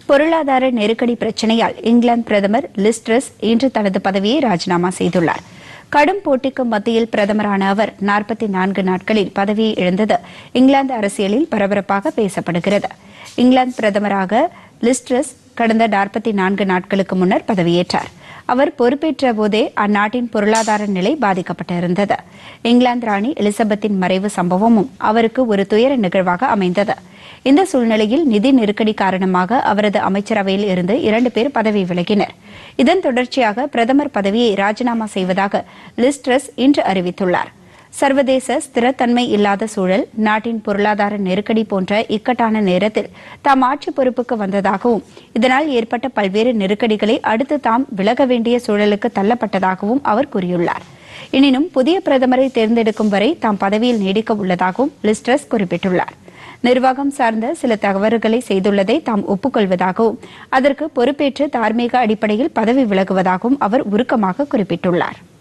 பொருளாதார நெருக்கடி பிரச்சனையால் இங்கிலாந்து பிரதமர் லிஸ்ட்ரஸ் இன்று தனது பதவியை ராஜினாமா செய்துள்ளார் கடும் போட்டிக்கு மத்தியில் பிரதமரான அவர் நாற்பத்தி நான்கு நாட்களில் பதவியை இழந்தது இங்கிலாந்து அரசியலில் பரபரப்பாக பேசப்படுகிறது இங்கிலாந்து பிரதமராக லிஸ்ட்ரஸ் கடந்த நாற்பத்தி நான்கு நாட்களுக்கு முன்னர் பதவியேற்றார் அவர் பொறுப்பேற்ற போதே அந்நாட்டின் பொருளாதார நிலை பாதிக்கப்பட்டிருந்தது இங்கிலாந்து ராணி எலிசபெத்தின் மறைவு சம்பவமும் அவருக்கு ஒரு துயர நிகழ்வாக அமைந்தது இந்த சூழ்நிலையில் நிதி நெருக்கடி காரணமாக அவரது அமைச்சரவையில் இருந்து இரண்டு பேர் பதவி விலகினர் இதன் தொடர்ச்சியாக பிரதமர் பதவியை ராஜினாமா செய்வதாக லிஸ்ட்ரஸ் இன்று அறிவித்துள்ளார் சர்வதேச ஸ்திரத்தன்மை இல்லாத சூழல் நாட்டின் பொருளாதார நெருக்கடி போன்ற இக்கட்டான நேரத்தில் தாம் ஆட்சி பொறுப்புக்கு வந்ததாகவும் இதனால் ஏற்பட்ட பல்வேறு நெருக்கடிகளை அடுத்து தாம் விலக வேண்டிய சூழலுக்கு தள்ளப்பட்டதாகவும் அவர் கூறியுள்ளார் எனினும் புதிய பிரதமரை தேர்ந்தெடுக்கும் வரை தாம் பதவியில் நீடிக்க உள்ளதாகவும் லிஸ்ட்ரஸ் குறிப்பிட்டுள்ளார் நிர்வாகம் சார்ந்த சில தவறுகளை செய்துள்ளதை தாம் ஒப்புக்கொள்வதாகவும் அதற்கு பொறுப்பேற்று தார்மீக அடிப்படையில் பதவி விலகுவதாகவும் அவர் உருக்கமாக குறிப்பிட்டுள்ளார்